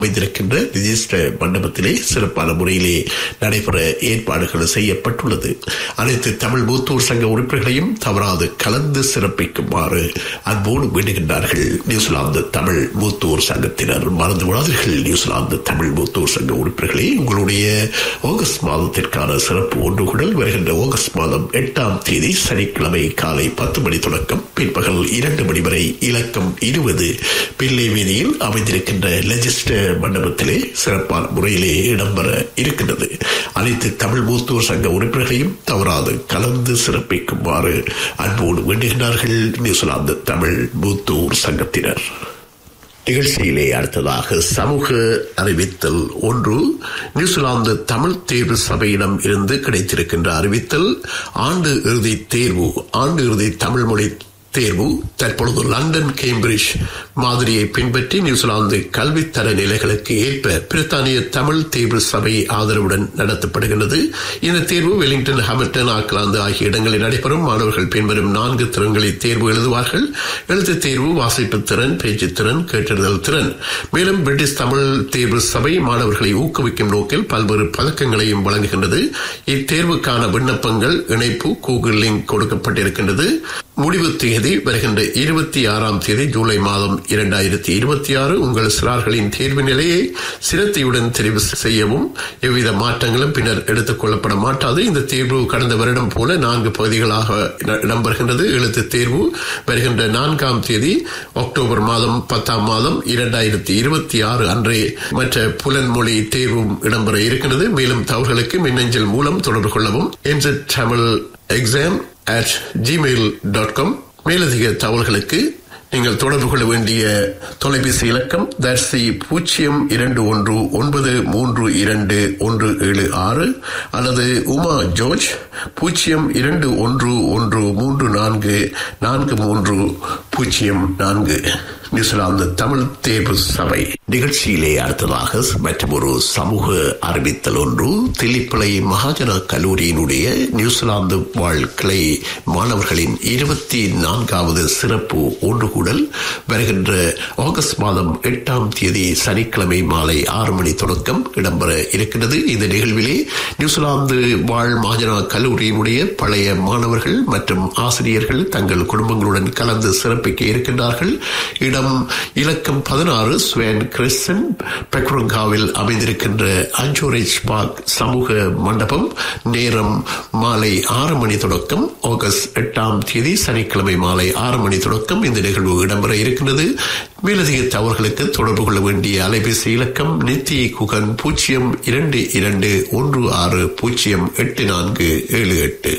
அமைந்திருக்கின்ற ரிஜிஸ்டர் மண்டபத்திலே சிறப்பான முறையிலே நடைபெற ஏற்பாடுகள் செய்யப்பட்டுள்ளது அனைத்து தமிழ் மூத்தூர் சங்க உறுப்பினர்களையும் தவறாது கலந்து சிறப்பிக்குமாறு அன்போடு வேண்டுகின்றார்கள் நியூசிலாந்து தமிழ் மூத்தூர் சங்கத்தினர் மறந்து விடாதீர்கள் நியூசிலாந்து தமிழ் மூத்தூர் சங்க உறுப்பினர்களே உங்களுடைய ஆகஸ்ட் மாதத்திற்கான சிறப்பு ஒன்றுகுடல் வருகின்ற ஆகஸ்ட் மாதம் எட்டாம் தேதி சனிக்கிழமை காலை பத்து மணி தொடக்கம் பிற்பகல் இரண்டு மணி வரை இலக்கம் இருபது பிள்ளை வீதியில் அமைந்திருக்கின்ற லெஜிஸ்டர் மண்டபத்திலே சிறப்பான முறையிலே இடம்பெற இருக்கின்றது அனைத்து தமிழ் மூத்தூர் சங்க உறுப்பினர்களையும் தவறாது கலந்து சிறப்பிக்குமாறு அன்போடு வேண்டுகின்றார்கள் நியூசிலாந்து தமிழ் மூத்தூர் சங்கத்தினர் நிகழ்ச்சியிலே அடுத்ததாக சமூக அறிவித்தல் ஒன்று நியூசிலாந்து தமிழ் தேர்வு சபையிடம் இருந்து கிடைத்திருக்கின்ற அறிவித்தல் ஆண்டு இறுதி தேர்வு ஆண்டு இறுதி தமிழ் மொழி தேர்வு தற்பொழுது லண்டன் கேம்பிரிட்ஜ் மாதிரியை பின்பற்றி நியூசிலாந்து கல்வித்தர நிலைகளுக்கு ஏற்ப பிரித்தானிய தமிழ் தேர்வு சபை ஆதரவுடன் நடத்தப்படுகிறது இந்த தேர்வு வெலிங்டன் ஹாமில்டன் ஆக்லாந்து ஆகிய இடங்களில் நடைபெறும் மாணவர்கள் பின்வரும் நான்கு திறன்களில் தேர்வு எழுதுவார்கள் எழுத்து தேர்வு வாசிப்பு திறன் பேச்சு திறன் கேட்டறிதல் திறன் மேலும் பிரிட்டிஷ் தமிழ் தேர்வு சபை மாணவர்களை ஊக்குவிக்கும் நோக்கில் பல்வேறு பதக்கங்களையும் வழங்குகின்றது இத்தேர்வுக்கான விண்ணப்பங்கள் இணைப்பு கூகுள் லிங்க் கொடுக்கப்பட்டிருக்கின்றது முடிவு தேதி வருகின்ற இருபத்தி ஆறாம் தேதி ஜூலை மாதம் இரண்டாயிரத்தி இருபத்தி ஆறு உங்கள் சிறார்களின் தேர்வு நிலையை சிரத்தையுடன் தெரிவு செய்யவும் எவ்வித மாற்றங்களும் பின்னர் எடுத்துக் கொள்ளப்பட மாட்டாது இந்த தேர்வு கடந்த வருடம் போல நான்கு பகுதிகளாக இடம்பெறுகின்றது எழுத்து தேர்வு வருகின்ற நான்காம் தேதி அக்டோபர் மாதம் பத்தாம் மாதம் இரண்டாயிரத்தி இருபத்தி ஆறு அன்றே மற்ற புலன்மொழி தேர்வும் இடம்பெற இருக்கின்றது மேலும் தவறுகளுக்கு மின்னஞ்சல் மூலம் தொடர்பு கொள்ளவும் என்ஜெட் Tamil exam at Gmail dot com மேலதிக தகவல்களுக்கு நீங்கள் தொடர்பு கொள்ள வேண்டிய தொலைபேசி இலக்கம் தர்சி பூஜ்ஜியம் இரண்டு ஒன்று ஒன்பது மூன்று இரண்டு ஒன்று ஏழு ஆறு அல்லது உமா ஜோர்ஜ் பூஜ்ஜியம் இரண்டு ஒன்று ஒன்று மூன்று நான்கு நான்கு மூன்று பூஜ்ஜியம் நான்கு நியூசிலாந்து தமிழ் தேர்வு சபை நிகழ்ச்சியிலே அடுத்ததாக மற்றும் ஒரு சமூக அறிவித்தல் ஒன்று தில்லிப்பளை மகாஜன கல்லூரியினுடைய நியூசிலாந்து வாழ் கிளை மாணவர்களின் இருபத்தி நான்காவது சிறப்பு ஒன்றுகூடல் வருகின்ற ஆகஸ்ட் மாதம் எட்டாம் தேதி சனிக்கிழமை மாலை ஆறு மணி தொடக்கம் இடம்பெற இருக்கிறது இந்த நிகழ்விலே நியூசிலாந்து வாழ் மகாஜனா கல்லூரியினுடைய பழைய மாணவர்கள் மற்றும் ஆசிரியர்கள் தங்கள் குடும்பங்களுடன் கலந்து சிறப்பிக்க இருக்கின்றார்கள் இடம் இலக்கம் பதினாறு ஸ்வேன் கிறிஸ்டன் பெக்ருங்காவில் அமைந்திருக்கின்ற அஞ்சோரேஜ் பார்க் சமூக மண்டபம் நேரம் மாலை ஆறு மணி தொடக்கம் ஆகஸ்ட் எட்டாம் தேதி சனிக்கிழமை மாலை ஆறு மணி தொடக்கம் இந்த நிகழ்வு இடம்பெற இருக்கின்றது மேலதிக தவறுகளுக்கு தொடர்பு கொள்ள வேண்டிய அலைபேசி இலக்கம் நித்தி குகன் பூஜ்ஜியம் இரண்டு இரண்டு ஒன்று ஆறு பூஜ்ஜியம் எட்டு நான்கு ஏழு எட்டு